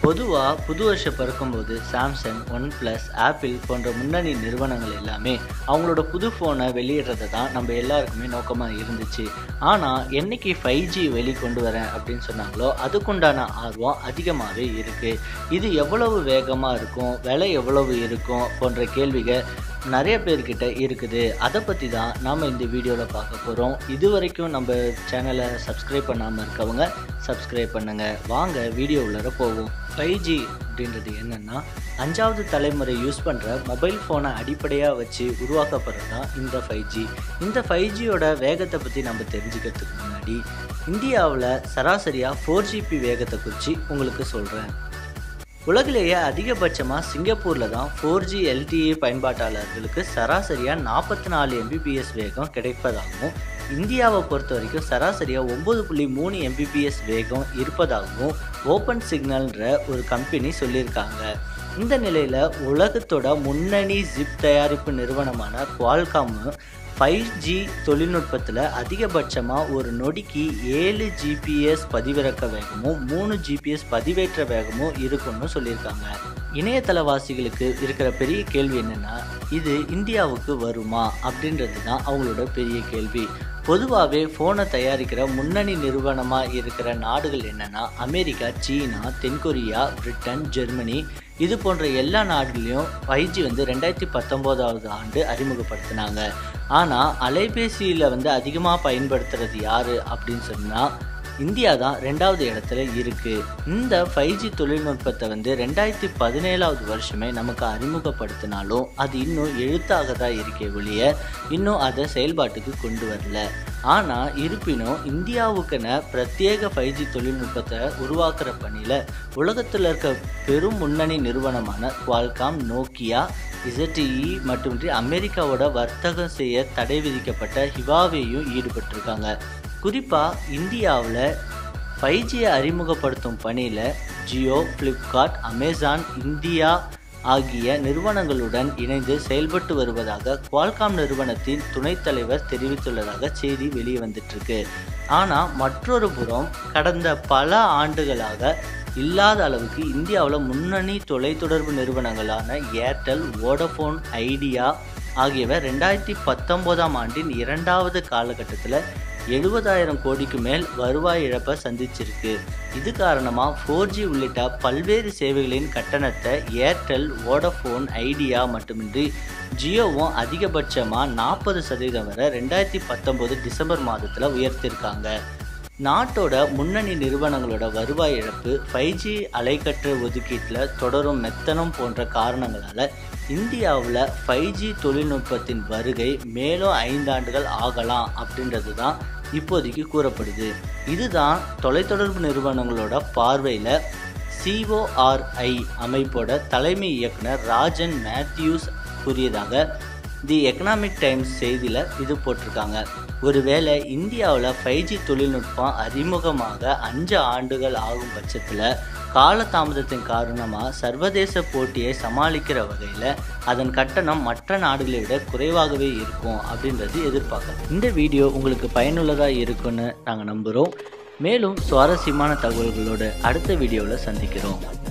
பொதுவாக புது வருஷம் பிறக்கும்போது சாம்சங் ஒன் ப்ளஸ் ஆப்பிள் போன்ற முன்னணி நிறுவனங்கள் எல்லாமே அவங்களோட புது ஃபோனை வெளியிடுறது தான் நம்ம எல்லாருக்குமே நோக்கமாக இருந்துச்சு ஆனால் என்னைக்கு ஃபைவ் ஜி வெளிக்கொண்டு வரேன் அப்படின்னு சொன்னாங்களோ அதுக்குண்டான ஆர்வம் அதிகமாகவே இருக்குது இது எவ்வளவு வேகமாக இருக்கும் விலை எவ்வளவு இருக்கும் போன்ற கேள்விகள் நிறைய பேர்கிட்ட இருக்குது அதை பற்றி தான் நாம் இந்த வீடியோவில் பார்க்க போகிறோம் இது வரைக்கும் நம்ம சேனலை சப்ஸ்கிரைப் பண்ணாமல் இருக்கவங்க சப்ஸ்கிரைப் பண்ணுங்கள் வாங்க வீடியோ உள்ளர போவோம் ஃபைவ் ஜி அப்படின்றது என்னென்னா அஞ்சாவது தலைமுறை யூஸ் பண்ணுற மொபைல் ஃபோனை அடிப்படையாக வச்சு உருவாக்கப்படுறது தான் இந்த ஃபைவ் ஜி இந்த ஃபைவ் ஜியோட வேகத்தை பற்றி நம்ம தெரிஞ்சுக்கிறதுக்கு முன்னாடி இந்தியாவில் சராசரியாக ஃபோர் ஜிபி வேகத்தை குறித்து உங்களுக்கு சொல்கிறேன் உலகிலேயே அதிகபட்சமாக சிங்கப்பூரில் தான் ஃபோர் ஜி எல்டிஏ பயன்பாட்டாளர்களுக்கு சராசரியாக நாற்பத்தி நாலு எம்பிபிஎஸ் வேகம் கிடைப்பதாகவும் இந்தியாவை பொறுத்த வரைக்கும் சராசரியாக ஒம்பது புள்ளி மூணு எம்பிபிஎஸ் வேகம் இருப்பதாகவும் ஓப்பன் சிக்னல்ன்ற ஒரு கம்பெனி சொல்லியிருக்காங்க இந்த நிலையில் உலகத்தோட முன்னணி ஜிப் தயாரிப்பு நிறுவனமான குவால்காம் ஃபைவ் ஜி தொழில்நுட்பத்தில் அதிகபட்சமாக ஒரு நொடிக்கு ஏழு ஜிபிஎஸ் பதிவிறக்க வேகமும் மூணு ஜிபிஎஸ் பதிவேற்ற வேகமும் இருக்கும்னு சொல்லியிருக்காங்க இணையதளவாசிகளுக்கு இருக்கிற பெரிய கேள்வி என்னென்னா இது இந்தியாவுக்கு வருமா அப்படின்றது தான் அவங்களோட பெரிய கேள்வி பொதுவாகவே ஃபோனை தயாரிக்கிற முன்னணி நிறுவனமாக இருக்கிற நாடுகள் என்னென்னா அமெரிக்கா சீனா தென்கொரியா பிரிட்டன் ஜெர்மனி இது போன்ற எல்லா நாடுகளையும் ஃபைவ் ஜி வந்து ரெண்டாயிரத்தி பத்தொம்போதாவது ஆண்டு அறிமுகப்படுத்தினாங்க ஆனால் அலைபேசியில் வந்து அதிகமாக பயன்படுத்துறது யார் அப்படின்னு சொன்னால் இந்தியா தான் ரெண்டாவது இடத்துல இருக்குது இந்த ஃபைவ் ஜி தொழில்நுட்பத்தை வந்து ரெண்டாயிரத்தி பதினேழாவது வருஷமே நமக்கு அறிமுகப்படுத்தினாலும் அது இன்னும் எழுத்தாக தான் இருக்கே ஒழிய இன்னும் அதை செயல்பாட்டுக்கு கொண்டு வரல ஆனால் இருப்பினும் இந்தியாவுக்கென பிரத்யேக ஃபைவ் ஜி தொழில்நுட்பத்தை உருவாக்குற பணியில் உலகத்தில் இருக்க பெரும் முன்னணி நிறுவனமான குவால்காம் நோக்கியா இசட்டிஇ மட்டுமின்றி அமெரிக்காவோட வர்த்தகம் செய்ய தடை விதிக்கப்பட்ட ஹிவாவேயும் ஈடுபட்டிருக்காங்க குறிப்பாக இந்தியாவில் ஃபைவ் ஜியை அறிமுகப்படுத்தும் பணியில் ஜியோ ஃப்ளிப்கார்ட் அமேசான் இந்தியா ஆகிய நிறுவனங்களுடன் இணைந்து செயல்பட்டு வருவதாக குவால்காம் நிறுவனத்தின் துணைத் தலைவர் தெரிவித்துள்ளதாக செய்தி வெளியே வந்துட்டுருக்கு ஆனால் மற்றொரு புறம் கடந்த பல ஆண்டுகளாக இல்லாத அளவுக்கு இந்தியாவில் முன்னணி தொலைத்தொடர்பு நிறுவனங்களான ஏர்டெல் வோடஃபோன் ஐடியா ஆகியவை ரெண்டாயிரத்தி பத்தொம்போதாம் ஆண்டின் இரண்டாவது காலகட்டத்தில் எழுபதாயிரம் கோடிக்கு மேல் வருவாய் இழப்பை சந்திச்சிருக்கு இது காரணமாக ஃபோர் ஜி உள்ளிட்ட பல்வேறு சேவைகளின் கட்டணத்தை ஏர்டெல் வோடஃபோன் ஐடியா மட்டுமின்றி ஜியோவும் அதிகபட்சமாக நாற்பது சதவீதம் வரை ரெண்டாயிரத்தி பத்தொம்போது டிசம்பர் மாதத்தில் உயர்த்திருக்காங்க நாட்டோட முன்னணி நிறுவனங்களோட வருவாய் இழப்பு ஃபைவ் ஜி அலைக்கற்ற ஒதுக்கீட்டில் தொடரும் மெத்தனம் போன்ற காரணங்களால் இந்தியாவில் ஃபைவ் ஜி தொழில்நுட்பத்தின் வருகை மேலும் ஐந்தாண்டுகள் ஆகலாம் அப்படின்றது தான் இப்போதைக்கு கூறப்படுது இதுதான் தொலைத்தொடர்பு நிறுவனங்களோட பார்வையில் சிஓஆர்ஐ அமைப்போட தலைமை இயக்குனர் ராஜன் மேத்யூஸ் கூறியதாக தி எக்கனாமிக் டைம்ஸ் செய்தியில் இது போட்டிருக்காங்க ஒருவேளை இந்தியாவில் ஃபைவ் ஜி தொழில்நுட்பம் அறிமுகமாக அஞ்சு ஆண்டுகள் ஆகும் பட்சத்தில் காலதாமதத்தின் காரணமாக சர்வதேச போட்டியை சமாளிக்கிற வகையில் அதன் கட்டணம் மற்ற நாடுகளை விட குறைவாகவே இருக்கும் அப்படின்றது எதிர்பார்க்கலாம் இந்த வீடியோ உங்களுக்கு பயனுள்ளதாக இருக்குன்னு நாங்கள் நம்புகிறோம் மேலும் சுவாரஸ்யமான தகவல்களோடு அடுத்த வீடியோவில் சந்திக்கிறோம்